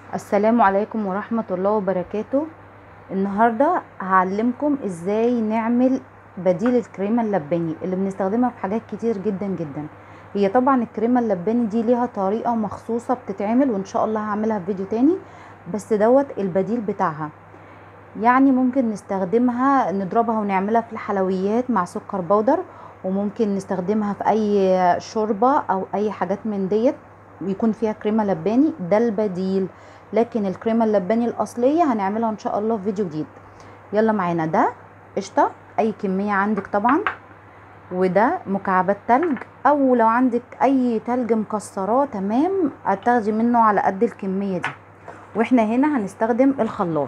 السلام عليكم ورحمة الله وبركاته النهاردة هعلمكم ازاي نعمل بديل الكريمة اللباني اللي بنستخدمها في حاجات كتير جدا جدا هي طبعا الكريمة اللباني دي ليها طريقة مخصوصة بتتعمل وان شاء الله هعملها في فيديو تاني بس دوت البديل بتاعها يعني ممكن نستخدمها نضربها ونعملها في الحلويات مع سكر بودر وممكن نستخدمها في اي شوربة او اي حاجات من ديت يكون فيها كريمة لباني ده البديل لكن الكريمة اللباني الاصلية هنعملها ان شاء الله في فيديو جديد يلا معانا ده قشطة اي كمية عندك طبعا وده مكعبات تلج او لو عندك اي تلج مكسراه تمام هتاخدي منه على قد الكمية دي واحنا هنا هنستخدم الخلاط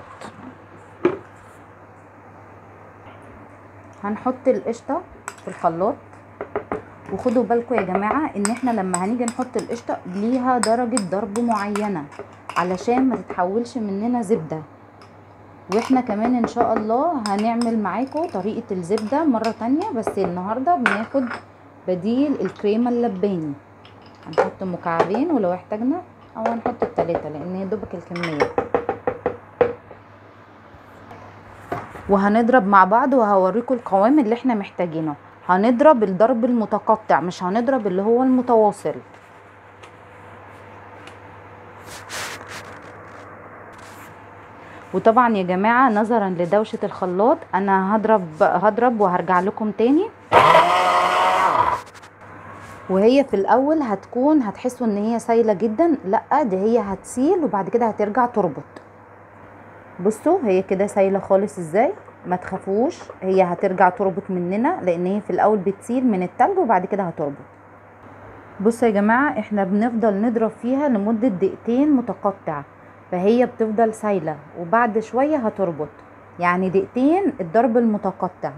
هنحط القشطة في الخلاط وخدوا بالكم يا جماعة ان احنا لما هنيجي نحط القشطة ليها درجة ضرب معينة علشان ما تتحولش مننا زبدة واحنا كمان ان شاء الله هنعمل معاكم طريقة الزبدة مرة تانية بس النهاردة بناخد بديل الكريمة اللباني هنحط مكعبين ولو احتاجنا او هنحط التلاتة لان هي دوبك الكمية وهنضرب مع بعض وهوريكم القوام اللي احنا محتاجينه هنضرب الضرب المتقطع مش هنضرب اللي هو المتواصل وطبعا يا جماعة نظرا لدوشة الخلاط انا هضرب هضرب وهرجع لكم تاني وهي في الاول هتكون هتحسوا ان هي سايلة جدا لا دي هي هتسيل وبعد كده هترجع تربط بصوا هي كده سايلة خالص ازاي ما تخافوش هي هترجع تربط مننا لان هي في الاول بتسيل من التلج وبعد كده هتربط بصوا يا جماعة احنا بنفضل نضرب فيها لمدة دقيقتين متقطع فهي بتفضل سايلة وبعد شوية هتربط يعني دقيقتين الضرب المتقطع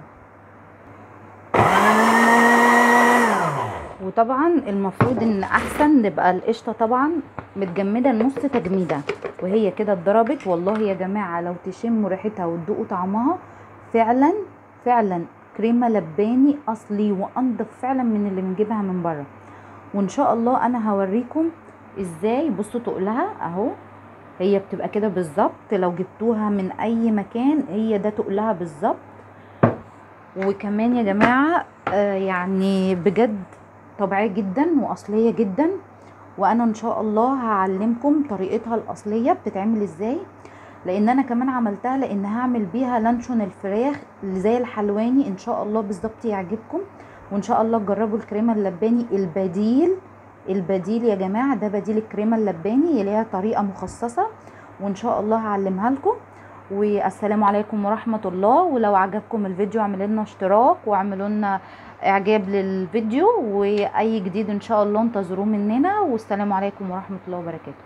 وطبعا المفروض ان احسن نبقى القشطه طبعا متجمده نص تجميده وهي كده اتضربت والله يا جماعه لو تشموا ريحتها وتدوقوا طعمها فعلا فعلا كريمه لباني اصلي وانضف فعلا من اللي بنجيبها من بره وان شاء الله انا هوريكم ازاي بصوا تقلها اهو هي بتبقى كده بالظبط لو جبتوها من اي مكان هي ده تقلها بالظبط وكمان يا جماعه آه يعني بجد طبيعيه جدا واصليه جدا وانا ان شاء الله هعلمكم طريقتها الاصليه بتتعمل ازاي لان انا كمان عملتها لان هعمل بيها لانشون الفراخ اللي زي الحلواني ان شاء الله بالظبط يعجبكم وان شاء الله تجربوا الكريمه اللباني البديل البديل يا جماعه ده بديل الكريمه اللباني ليها طريقه مخصصه وان شاء الله هعلمها لكم والسلام عليكم ورحمه الله ولو عجبكم الفيديو اعملوا لنا اشتراك واعملوا لنا اعجاب للفيديو واي جديد ان شاء الله انتظروه مننا والسلام عليكم ورحمه الله وبركاته